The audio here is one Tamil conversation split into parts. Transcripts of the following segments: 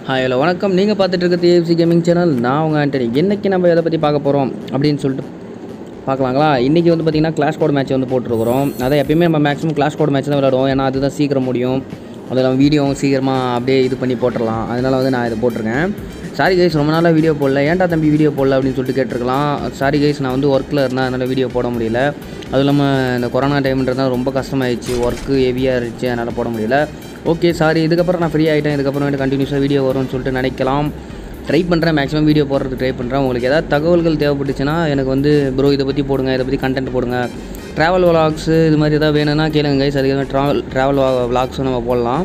ஹாய் ஹலோ வணக்கம் நீங்கள் பார்த்துட்டு இருக்கிறது ஏஎஃப்சி கேமிங் சேனல் நான் உங்கள் ஆண்டனி இன்றைக்கி நம்ம எதை பற்றி பார்க்க போகிறோம் அப்படின்னு சொல்லிட்டு பார்க்கலாங்களா இன்றைக்கி வந்து பார்த்திங்கன்னா கிளாஷ் கோட் மேட்ச் வந்து போட்டிருக்கிறோம் அதை எப்பயுமே நம்ம மேக்ஸிமம் கிளாஷ் கோட் மேட்ச் தான் விளையாடுவோம் ஏன்னா அதுதான் சீக்கிரம் முடியும் அதில் நம்ம வீடியோவும் சீக்கிரமாக அப்படியே இது பண்ணி போட்டுடலாம் அதனால் வந்து நான் இதை போட்டிருக்கேன் சாரி கைஸ் ரொம்ப நாளாக வீடியோ போடல ஏன்டா தம்பி வீடியோ போடல அப்படின்னு சொல்லிட்டு கேட்டிருக்கலாம் சாரி கைஸ் நான் வந்து ஒர்க்கில் இருந்தேன் அதனால் வீடியோ போட முடியல அதுவும் இல்லாமல் இந்த கொரோனா டைம்ன்றதால் ரொம்ப கஷ்டமாயிடுச்சு ஒர்க்கு ஹெவியாக இருந்துச்சு அதனால் போட முடியல ஓகே சாரி இதுக்கப்புறம் நான் ஃப்ரீ ஆகிட்டேன் இதுக்கப்புறம் வந்து கண்டினியூஸாக வீடியோ வரும்னு சொல்லிட்டு நினைக்கலாம் ட்ரை பண்ணுறேன் மேக்ஸிமம் வீடியோ போடுறதுக்கு ட்ரை பண்ணுறேன் உங்களுக்கு ஏதாவது தகவல்கள் தேவைப்பட்டுச்சுன்னா எனக்கு வந்து ப்ரோ இதை பற்றி போடுங்க இதை பற்றி கண்டென்ட் போடுங்க ட்ராவல் விலாக்ஸு இது மாதிரி ஏதாவது வேணும்னா கேளுங்க கைஸ் அதுக்கு ட்ராவல் ட்ராவல் விலாக்ஸும் நம்ம போடலாம்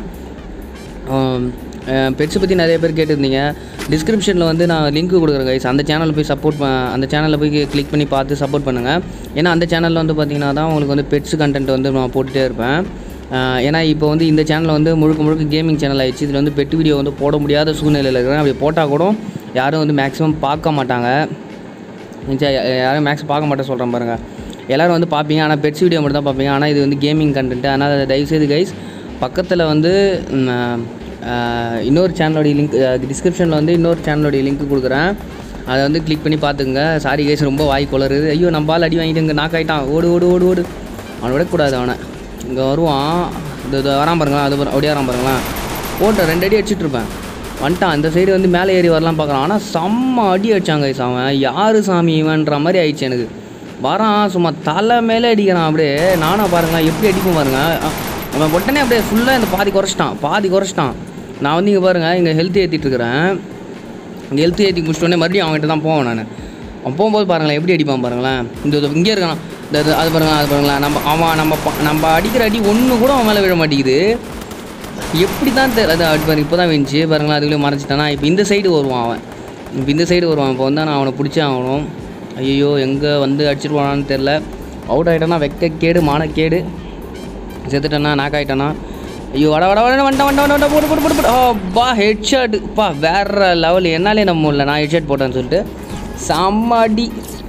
பெட்ஸை பற்றி நிறைய பேர் கேட்டிருந்தீங்க டிஸ்கிரிப்ஷனில் வந்து நான் லிங்க் கொடுக்குறேன் கைஸ் அந்த சேனலில் போய் சப்போர்ட் அந்த சேனலில் போய் கிளிக் பண்ணி பார்த்து சப்போர்ட் பண்ணுங்கள் ஏன்னா அந்த சேனலில் வந்து பார்த்தீங்கன்னா தான் உங்களுக்கு வந்து பெட்ஸ் கண்டென்ட் வந்து நான் போட்டுகிட்டே இருப்பேன் அஹ் ஏன்னா இப்போ வந்து இந்த சேனல் வந்து முழுக்க முழுக்க கேமிங் சேனல் ஆயிடுச்சு இதில் வந்து பெட் வீடியோ வந்து போட முடியாத சூழ்நிலையில் இருக்கிறேன் அப்படி போட்டால் கூட யாரும் வந்து மேக்ஸிமம் பார்க்க மாட்டாங்க சரி, யாரும் மேக்ஸ் பார்க்க மாட்டேன் சொல்கிறேன் பாருங்கள் எல்லோரும் வந்து பார்ப்பீங்க ஆனால் பெட்ஸ் வீடியோ மட்டும் தான் பார்ப்பீங்க ஆனால் இது வந்து கேமிங் கண்டென்ட் அதனால் தயவுசெய்து கைஸ் பக்கத்தில் வந்து ம், ஆஹ், இன்னொரு சேனலோடைய லிங்க் டிஸ்கிரிப்ஷனில் வந்து இன்னொரு சேனலோடைய லிங்க் கொடுக்குறேன் அதை வந்து கிளிக் பண்ணி பார்த்துங்க சாரி கைஸ் ரொம்ப வாய் குளருது ஐயோ நம்ம பால் அடி வாங்கிட்டு இங்கே நாக் ஆகிட்டான் ஓடு ஓடு ஓடு ஓடு அவனை விடக்கூடாது அவனை இங்கே வருவான் இந்த இது வரான் பாருங்களேன் அது பாரு- அப்படியே வரான் பாருங்களேன் போட்டேன் ரெண்டு அடி அடிச்சிட்டு இருப்பேன் வந்துட்டான் இந்த சைடு வந்து மேலே ஏறி வரலாம் பார்க்குறான் ஆனால் செம்ம அடி அடிச்சாங்க guys அவன் யார் சாமி இவன்ற மாதிரி ஆயிடுச்சு எனக்கு வரான் சும்மா தலை மேலே அடிக்கிறான் அப்படியே நானும் பாருங்களேன் எப்படி அடிக்கும் பாருங்க அ- அவன் உடனே அப்படியே ஃபுல்லாக இந்த பாதி குறைச்சிட்டான் பாதி குறைச்சிட்டான் நான் வந்து இங்கே பாருங்கள் இங்கே ஹெல்த் ஏற்றிட்டு இருக்கிறேன் இங்கே ஹெல்த் ஏற்றி முடிச்சிட்டோடனே மறுபடியும் அவன்கிட்ட தான் போவேன் நான் அவன் போகும்போது பாருங்களேன் எப்படி அடிப்பான் பாருங்களேன் இந்த இது இங்கே இருக்கான் இந்த இது- அது பாருங்களேன் அது பாருங்களேன் நம்ம அவன் நம்ம ப- நம்ம அடிக்கிற அடி ஒன்று கூட அவன் மேலே விழ மாட்டேங்குது எப்படி தான் தெரியல அது அப்படி பாருங்க இப்போ தான் வெந்துச்சு பாருங்களேன் அதுக்குள்ளே மறைச்சிட்டானா இப்போ இந்த சைடு வருவான் அவன் இப்போ இந்த சைடு வருவான் இப்போ வந்து நான் அவனை பிடிச்சே ஆகணும் ஐயோ எங்கே வந்து அடிச்சிருவானான்னு தெரில அவுட் ஆகிட்டானா வெக்க கேடு மானக்கேடு செத்துட்டானா நாக் ஆகிட்டானா ஐயோ வட வட வட வண்ட வண்ட வண்ட போட்டு போட்டு போட்டு போட்டு ஓ பா ஹெட் ஷாட் பா வேற லெவல் என்னாலே நம்ம இல்லை நான் ஹெட் ஷாட் போட்டேன்னு சொல்லிட்டு செம்ம அடி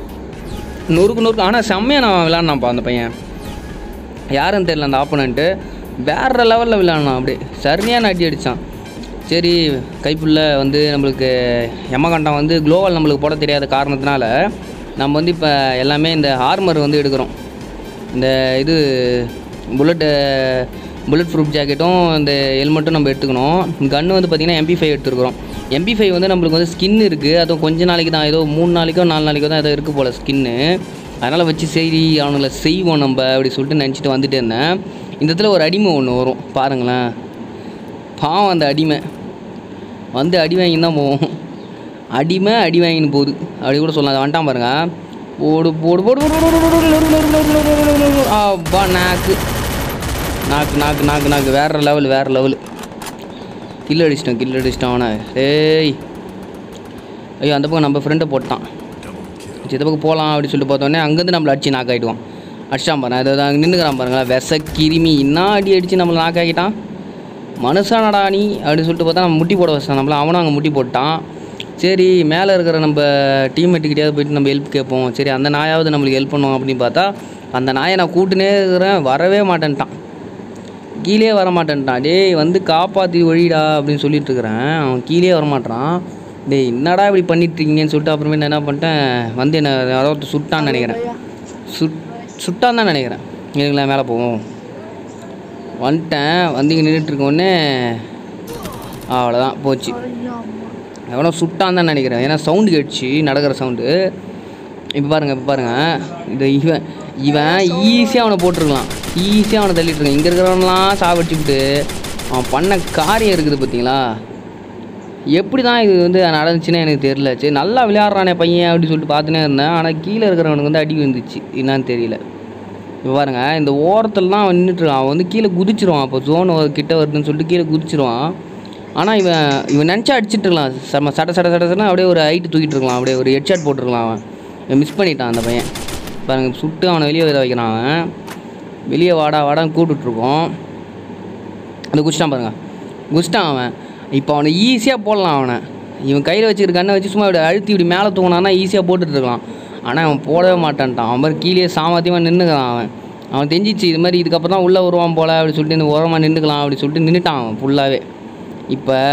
நொறுக்கு நொறுக்கு ஆனால் செம்மையாக நான் விளாட்னான்ப்பா அந்த பையன் யாருன்னு தெரியல அந்த ஆப்போனண்ட்டு வேறு லெவலில் விளையாடணும் அப்படியே சரியான அடி அடித்தான் சரி கைப்புள்ள வந்து நம்மளுக்கு எமகண்டம் வந்து குளோவல் நம்மளுக்கு போட தெரியாத காரணத்தினால நம்ம வந்து இப்போ எல்லாமே இந்த ஆர்மர் வந்து எடுக்கிறோம் இந்த இது புல்லட்டு புல்லட் ப்ரூஃப் ஜாக்கெட்டும் இந்த ஹெல்மெட்டும் நம்ம எடுத்துக்கணும் கன்று வந்து பார்த்திங்கன்னா எம்பி ஃபைவ் எடுத்துருக்குறோம் எம்பி ஃபைவ் வந்து நம்மளுக்கு வந்து ஸ்கின் இருக்குது அதுவும் கொஞ்ச நாளைக்கு தான் ஏதோ மூணு நாளைக்கோ நாலு நாளைக்கோ தான் ஏதோ இருக்குது போல் ஸ்கின்னு அதனால் வச்சு சரி அவனுங்களை செய்வோம் நம்ம அப்படி சொல்லிட்டு நினச்சிட்டு வந்துட்டே இருந்தேன் இந்த இடத்துல ஒரு அடிமை ஒன்று வரும் பாருங்களேன் பாவம் அந்த அடிமை வந்து அடி வாங்கின்னு தான் போவோம் அடிமை அடி வாங்கின்னு போகுது அப்படி கூட சொல்லலாம் அதை வந்துட்டான் பாருங்க போடு போடு போடு போடு, போடு, போடு, போடு, நொறு, நொறு, நொறு, நொறு, நொறு, நொறு, நொறு. அப்பா நாக்கு நாக்கு நாக்கு நாக்கு நாக்கு வேற லெவல் வேற லெவல் கில் அடிச்சிட்டோம் கில் அடிச்சிட்டோம் அவனை ஏய் ஐயோ அந்த பக்கம் நம்ம ஃப்ரெண்டை போட்டான் சரி இந்த பக்கம் போகலாம் அப்படின்னு சொல்லிட்டு பார்த்தோன்னே அங்கேருந்து நம்மளை அடிச்சு நாக் ஆகிடுவான் அடிச்சிட்டான் பாருங்க அதை அங்கே நின்றுக்கிறான் பாருங்களேன் விச கிருமி என்ன அடி அடித்து நம்மளை நாக் ஆகிட்டான் மனுஷானடா நீ அப்படின்னு சொல்லிட்டு பார்த்தா நம்ம முட்டி போட வச்சான் நம்மள அவனும் அங்கே முட்டி போட்டான் சரி மேலே இருக்கிற நம்ம டீம்மேட்டுக்கிட்டேயாவது போயிட்டு நம்ம ஹெல்ப் கேட்போம் சரி அந்த நாயாவது நம்மளுக்கு ஹெல்ப் பண்ணுவோம் அப்படின்னு பார்த்தா அந்த நாயை நான் கூட்டுனே இருக்கிறேன் வரவே மாட்டேன்ட்டான் கீழே வர மாட்டேன்ட்டான் டேய் வந்து காப்பாற்றி ஒழிடா அப்படின்னு சொல்லிட்டு இருக்கிறேன் அவன் கீழே வர மாட்டான் டேய் என்னடா இப்படி பண்ணிட்டு இருக்கீங்கன்னு சொல்லிட்டு அப்புறமே நான் என்ன பண்ணிட்டேன் வந்து என்ன யாரோ ஒருத்தர் சுட்டான்னு நினைக்கிறேன் சுட் சுட்டான்னு தான் நினைக்கிறேன் இதுங்களா மேலே போவோம் வந்துட்டேன் வந்து இங்கே நின்றுட்டு இருக்கோடனே அவ்வளோதான் போச்சு எவனோ சுட்டான்னு தான் நினைக்கிறேன் ஏன்னா சவுண்டு கேட்டுச்சு நடக்கிற சவுண்டு இப்போ பாருங்கள் இப்போ பாருங்கள் இந்த இவன் இவன் ஈஸியாக அவனை போட்டிருக்கலாம் ஈஸியாக அவனை தள்ளிட்டு இருக்கான் இங்கே இருக்கிறவனெலாம் சாவடிச்சுக்கிட்டு அவன் பண்ண காரியம் இருக்குது பார்த்தீங்களா எப்படி தான் இது வந்து நடந்துச்சுன்னு எனக்கு தெரியல சரி நல்லா விளையாடுறானே பையன் அப்படின்னு சொல்லிட்டு பார்த்துனே இருந்தேன் ஆனால் கீழே இருக்கிறவனுக்கு வந்து அடி வந்துச்சு என்னன்னு தெரியல இப்போ பாருங்க இந்த ஓரத்தில் தான் அவன் நின்றுட்டுருக்கான் அவன் வந்து கீழே குதிச்சிருவான் அப்போ ஜோன் கிட்ட வருதுன்னு சொல்லிட்டு கீழே குதிச்சிருவான் ஆனால் இவன் இவன் நினச்சா அடிச்சிட்டு இருக்கலாம் செம்ம சட சட சட சடன்னு அப்படியே ஒரு ஹைட்டு தூக்கிட்டு இருக்கலாம் அப்படியே ஒரு ஹெட்ஷாட் போட்டிருக்கலாம் அவன் இவன் மிஸ் பண்ணிட்டான் அந்த பையன் பாருங்க சுட்டு அவனை வெளியே வர வைக்கிறான் அவன் வெளியே வாடா வாடான்னு கூப்பிட்டுருக்கோம் அந்த குச்சிட்டான் பாருங்க குச்சிட்டான் அவன் இப்போ அவனை ஈஸியாக போடலாம் அவனை இவன் கையில் வச்சுக்கிற கண்ணை வச்சு சும்மா இப்படி அழுத்தி இப்படி மேலே தூங்கினான்னா ஈஸியாக போட்டுட்டு இருக்கலாம் ஆனால் அவன் போடவே மாட்டான்ட்டான் அவன் மாதிரி கீழே சாமர்த்தியமாக நின்றுக்கிறான் அவன் அவன் தெரிஞ்சிச்சு இது மாதிரி இதுக்கப்புறம் தான் உள்ளே வருவான் போல அப்படி சொல்லிட்டு இந்த ஓரமாக நின்றுக்கலாம் அப்படி சொல்லிட்டு நின்றுட்டான் அவன் ஃபுல்லாகவே இப்போ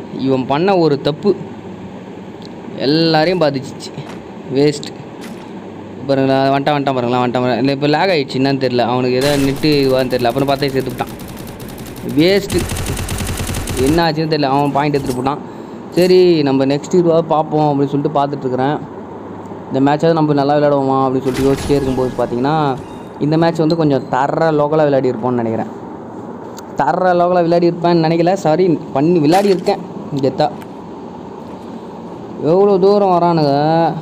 இவன் பண்ண ஒரு தப்பு எல்லாரையும் பாதிச்சிச்சு வேஸ்ட் பாருங்களா வந்துட்டான் வந்துட்டான் பாருங்களா வந்துட்டான் பாருங்க. இல்லை இப்போ லேக் ஆகிடுச்சு என்னன்னு தெரில அவனுக்கு எதோ நெட்டு இதுவான்னு தெரில அப்புறம் பார்த்தா சேர்த்துக்கிட்டான் வேஸ்ட்டு என்ன ஆச்சுன்னு தெரியல அவன் பாயிண்ட் எடுத்துகிட்டு போட்டான் சரி நம்ம நெக்ஸ்ட் இதுவாக பார்ப்போம் அப்படின்னு சொல்லிட்டு பார்த்துட்ருக்குறேன் இந்த மேட்சாவது நம்ம நல்லா விளையாடுவோமா அப்படின்னு சொல்லிட்டு யோசிச்சிட்டே இருக்கும்போது பார்த்தீங்கன்னா இந்த மேட்ச் வந்து கொஞ்சம் தர லோக்கலாக விளையாடி இருப்போம்னு நினைக்கிறேன் தர லோக்கலாக விளையாடி இருப்பேன்னு நினைக்கல சாரி பண்ணி விளையாடி இருக்கேன் கெத்தா எவ்வளோ தூரம் வரானுங்க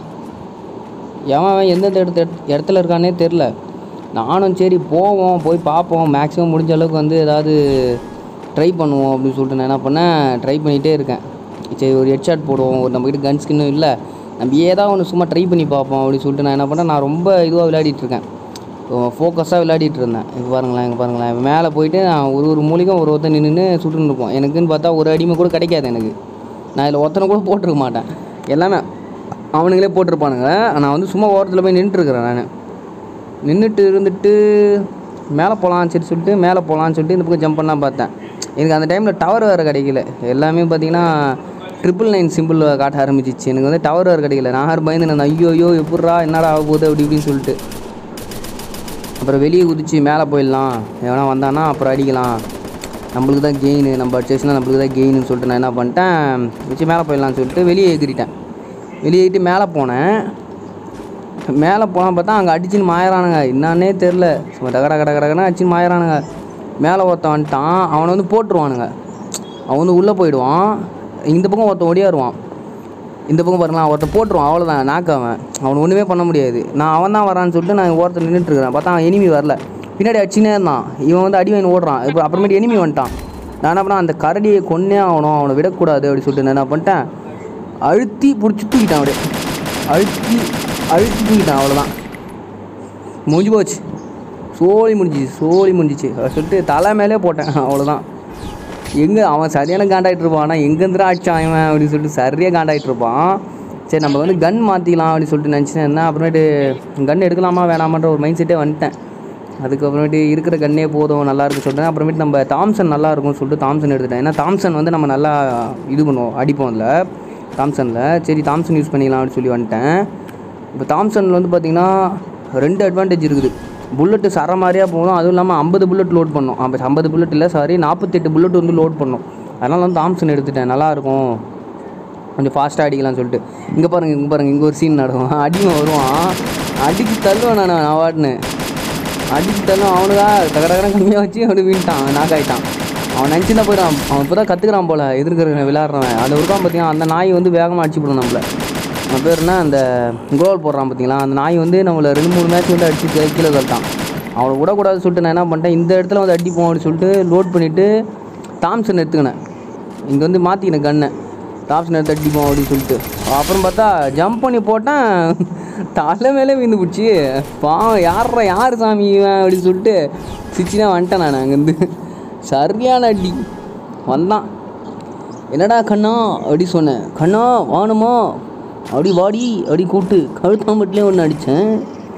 எவன் அவன் எந்தெந்த இடத்து இடத்துல இருக்கானே தெரில நானும் சரி போவோம் போய் பார்ப்போம் மேக்ஸிமம் முடிஞ்ச அளவுக்கு வந்து ஏதாவது ட்ரை பண்ணுவோம் அப்படின்னு சொல்லிட்டு நான் என்ன பண்ணேன் ட்ரை பண்ணிகிட்டே இருக்கேன் சரி ஒரு ஹெட்ஷாட் போடுவோம் ஒரு நம்மக்கிட்ட கன் ஸ்கின்னும் இல்லை நம்ம ஏதாவது ஒன்று சும்மா ட்ரை பண்ணி பார்ப்போம் அப்படின்னு சொல்லிட்டு நான் என்ன பண்ணேன் நான் ரொம்ப இதுவாக விளையாடிட்டு இருக்கேன் ஃபோக்கஸாக விளையாடிட்டு இருந்தேன் இங்கே பாருங்களேன் இங்கே பாருங்களேன் இப்ப மேலே போயிட்டு நான் ஒரு ஒரு மூலிகம் ஒரு ஒருத்தன் நின்று சுட்டுன்னு இருப்போம் எனக்குன்னு பார்த்தா ஒரு அடிமை கூட கிடைக்காது எனக்கு நான் இதில் ஒருத்தனை கூட போட்டிருக்க மாட்டேன் எல்லாமே அவனுங்களே போட்டிருப்பானுங்க நான் வந்து சும்மா ஓரத்தில் போய் நின்றுட்டுருக்குறேன் நான் நின்றுட்டு இருந்துட்டு மேலே போகலாம் சரி சொல்லிட்டு மேலே போகலான்னு சொல்லிட்டு இந்த பக்கம் ஜம்ப் பண்ணலாம் பார்த்தேன் எனக்கு அந்த டைமில் டவர் வேறு கிடைக்கல எல்லாமே பார்த்தீங்கன்னா ட்ரிபிள் நைன் சிம்பிள் காட்ட ஆரம்பிச்சிச்சு எனக்கு வந்து டவர் வேறு கிடைக்கல நான் யார் பயந்து நான் ஐயோ ஐயோ எப்பட்றா என்னடா ஆக போகுது அப்படி இப்படின்னு சொல்லிட்டு அப்புறம் வெளியே குதிச்சு மேலே போயிடலாம் எவனா வந்தானா அப்புறம் அடிக்கலாம் நம்மளுக்கு தான் கெயின் நம்ம அடிச்சேச்சுன்னா நம்மளுக்கு தான் கெயின்னு சொல்லிட்டு நான் என்ன பண்ணிட்டேன் வச்சு மேலே போயிடலாம்னு சொல்லிட்டு வெளியே எகிரிட்டேன் வெளியே ஏறிட்டு மேலே போனேன் மேலே போனால் பார்த்தா அங்கே அடிச்சுன்னு மாயறானுங்க என்னான்னே தெரில சும்மா டகட கட கடகடன்னு அடிச்சுன்னு மாயறானுங்க மேலே ஒருத்தன் வந்துட்டான் அவனை வந்து போட்டுருவானுங்க அவன் வந்து உள்ளே போயிடுவான் இந்த பக்கம் ஒருத்தன் ஒடியாருவான் இந்த பக்கம் பாருங்களா ஒருத்தன் போட்டுருவான் அவ்வளோதான் நாக்கு அவன் அவன் ஒன்றுமே பண்ண முடியாது நான் அவன் தான் வரான்னு சொல்லிட்டு நான் ஓரத்தில் நின்றுட்டு இருக்கிறேன் பார்த்தா அவன் எனிமி வரல பின்னாடி அடிச்சுனே இருந்தான் இவன் வந்து அடி வாங்கி ஓடுறான் இப்போ அப்புறமேட்டு எனிமி வந்துட்டான் நான் என்ன பண்ணேன் அந்த கரடியை கொன்னே ஆகணும் அவனை விடக்கூடாது அப்படின்னு சொல்லிட்டு நான் என்ன பண்ணிட்டேன் அழுத்தி பிடிச்சி தூக்கிட்டான் அப்படியே அழுத்தி அழுத்தி தூக்கிட்டான் அவ்வளோதான் முடிஞ்சு போச்சு சோழி முடிஞ்சிச்சு சோழி முடிஞ்சிச்சு அதை சொல்லிட்டு தலை மேலே போட்டேன் அவ்வளோதான் எங்கே அவன் சரியான காண்டாகிட்டு இருப்பான் ஆனால் எங்கேருந்துடா அடிச்சான் இவன் அப்படின்னு சொல்லிட்டு சரியாக காண்டாகிட்டு இருப்பான் சரி நம்ம வந்து கன் மாற்றிக்கலாம் அப்படின்னு சொல்லிட்டு நினச்சினேன் இருந்தேன் அப்புறமேட்டு கன் எடுக்கலாமா வேணாமான்ற ஒரு மைண்ட் செட்டே வந்துட்டேன் அதுக்கப்புறமேட்டு இருக்கிற கன்னே போதும் நல்லா இருக்கு சொல்லிட்டேன் அப்புறமேட்டு நம்ம தாம்சன் நல்லா இருக்கும்னு சொல்லிட்டு தாம்சன் எடுத்துட்டேன் ஏன்னா தாம்சன் வந்து நம்ம நல்லா இது பண்ணுவோம் அடிப்போம் அதில் தாம்சனில் சரி தாம்சன் யூஸ் பண்ணிக்கலாம் அப்படின்னு சொல்லி வந்துட்டேன் இப்போ தாம்சனில் வந்து பார்த்திங்கன்னா ரெண்டு அட்வான்டேஜ் இருக்குது புல்லட்டு சர மாதிரியாக போகணும் அதுவும் இல்லாமல் ஐம்பது புல்லட் லோட் பண்ணோம் ஐம்பது ஐம்பது புல்லட் இல்லை சாரி நாற்பத்தெட்டு புல்லட் வந்து லோட் பண்ணோம் அதனால் வந்து தாம்சன் எடுத்துட்டேன் நல்லாயிருக்கும் கொஞ்சம் ஃபாஸ்ட்டாக அடிக்கலாம்னு சொல்லிட்டு இங்கே பாருங்கள் இங்கே பாருங்கள் இங்கே ஒரு சீன் நடக்கும் அடிவன் வருவான் அடிச்சு தள்ளுவேன் நான் நான் வாட்டினு அடிச்சு தள்ளும் அவனுக்கா தகரகரம் கம்மியாக வச்சு அவனு வீண்டான் நாக் ஆகிட்டான் அவன் நினச்சிருந்தா போயிடான் அவன் இப்போ தான் கற்றுக்குறான் போல் எதிர்க்கிற விளையாடுறவன் அது இருக்கான் பார்த்தீங்கன்னா அந்த நாய் வந்து வேகமாக அடிச்சு போடும் நம்மளை அவன் பேர் என்ன அந்த கோல் போடுறான் பார்த்தீங்களா அந்த நாய் வந்து நம்மளை ரெண்டு மூணு மேட்ச் வந்து அடிச்சு கீழே கீழே தள்ளிட்டான் அவனை விடக்கூடாதுன்னு சொல்லிட்டு நான் என்ன பண்ணிட்டேன் இந்த இடத்துல வந்து அடிப்போம் அப்படின்னு சொல்லிட்டு லோட் பண்ணிவிட்டு தாம்சன் எடுத்துக்கினேன் இங்கே வந்து மாற்றிக்கினேன் கண்ணை தாம்சன் எடுத்து அடிப்போம் அப்படின்னு சொல்லிட்டு அப்புறம் பார்த்தா ஜம்ப் பண்ணி போட்டேன் தலை மேலே விழுந்து போச்சு பாவம் யார்ரா யார் சாமி இவன் அப்படின்னு சொல்லிட்டு சிச்சினா வந்துட்டேன் நான் அங்கேருந்து சரியான அடி வந்தான் என்னடா கண்ணா அப்படி சொன்னேன் கண்ணா வாணுமா அப்படி வாடி அப்படி கூப்பிட்டு கழுத்தாம்பட்டிலே ஒன்று அடித்தேன்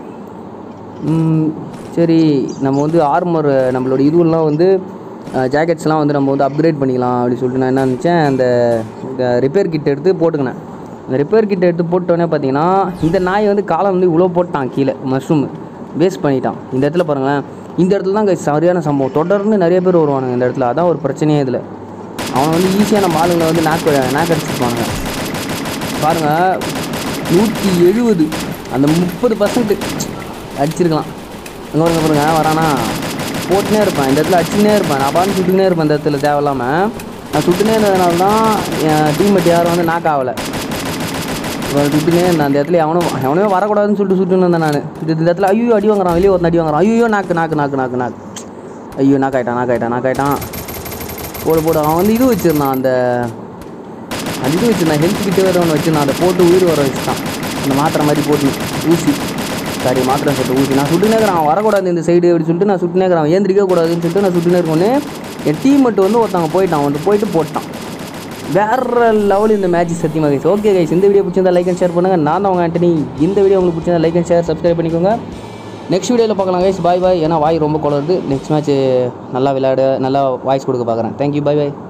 சரி நம்ம வந்து ஆர்மர் நம்மளோட இதுவெல்லாம் வந்து ஜாக்கெட்ஸ்லாம் வந்து நம்ம வந்து அப்கிரேட் பண்ணிக்கலாம் அப்படின்னு சொல்லிட்டு நான் என்ன நினச்சேன் அந்த ரிப்பேர் கிட் எடுத்து போட்டுக்கினேன் இந்த ரிப்பேர் கிட் எடுத்து போட்டோன்னே பார்த்தீங்கன்னா இந்த நாய் வந்து காலை வந்து இவ்வளோ போட்டான் கீழே மஷ்ரூம் வேஸ்ட் பண்ணிட்டான் இந்த இடத்துல பாருங்களேன் இந்த இடத்துல தான் guys சரியான சம்பவம் தொடர்ந்து நிறைய பேர் வருவானுங்க இந்த இடத்துல அதான் ஒரு பிரச்சனையே இதில் அவன் வந்து ஈஸியாக நம்ம ஆளுங்களை வந்து நாக்கு நாக்கு அடிச்சிருப்பானுங்க பாருங்கள் நூற்றி எழுபது அந்த முப்பது பர்சன்ட் அடிச்சிருக்கலாம் அங்கே பாருங்க பாருங்க வரானா போட்டுனே இருப்பேன் இந்த இடத்துல அடிச்சுனே இருப்பேன் நான் பாட்டு சுட்டுனே இருப்பேன் இந்த இடத்துல தேவையில்லாமல் நான் சுட்டுனே இருந்ததுனால தான் என் டீம்மேட் யாரும் வந்து நாக் ஆகலை இவன் சுட்டுனே இருந்தேன் அந்த இடத்துல அவனும் அவனுமே வரக்கூடாதுன்னு சொல்லிட்டு சுட்டுன்னு இருந்தேன் நான் இந்த இந்த இடத்துல ஐயோ அடி வாங்குறான் வெளியே ஒரு அடி வாங்குறான் ஐயோ நாக்கு நாக்கு நாக்கு நாக்கு நாக்கு ஐயோ நாக் ஆயிட்டான் நாக் ஆயிட்டான் நாக் ஆயிட்டான் போடு போடு அவன் வந்து இது வச்சிருந்தான் அந்த அந்த இது வச்சிருந்தான் ஹெல்த் கிட்டே வேறு ஒன்று வச்சிருந்தான் அதை போட்டு உயிர் வர வச்சுட்டான் அந்த மாத்திரை மாதிரி போட்டு ஊசி சாரி மாத்திரை சொல்லிட்டு ஊசி நான் சுட்டுனே இருக்கிறேன் அவன் வரக்கூடாது இந்த சைடு அப்படி சொல்லிட்டு நான் சுட்டுனே இருக்கிறேன் அவன் ஏந்திரிக்க கூடாதுன்னு சொல்லிட்டு நான் சுட்டுனே இருக்கோன்னே என் டீம் மட்டும் வந்து ஒருத்தவங்க போயிட்டான் வந்து போயிட்டு போட்டான் வேற லெவல் இந்த மேட்ச் சத்தியமாக கைஸ் ஓகே கைஸ் இந்த வீடியோ பிடிச்சிருந்தா லைக் அண்ட் ஷேர் பண்ணுங்கள் நான் தான் உங்கள் ஆண்டனி இந்த வீடியோ உங்களுக்கு பிடிச்சிருந்தா லைக் அண்ட் ஷேர் சப்ஸ்கிரைப் பண்ணிக்கோங்க நெக்ஸ்ட் வீடியோவில் பார்க்கலாம் கைஸ் பாய் பாய் ஏன்னா வாய் ரொம்ப குளருது நெக்ஸ்ட் மேட்ச் நல்லா விளையாட நல்லா வாய்ஸ் கொடுக்க பார்க்குறேன் தேங்க்யூ பாய் பாய்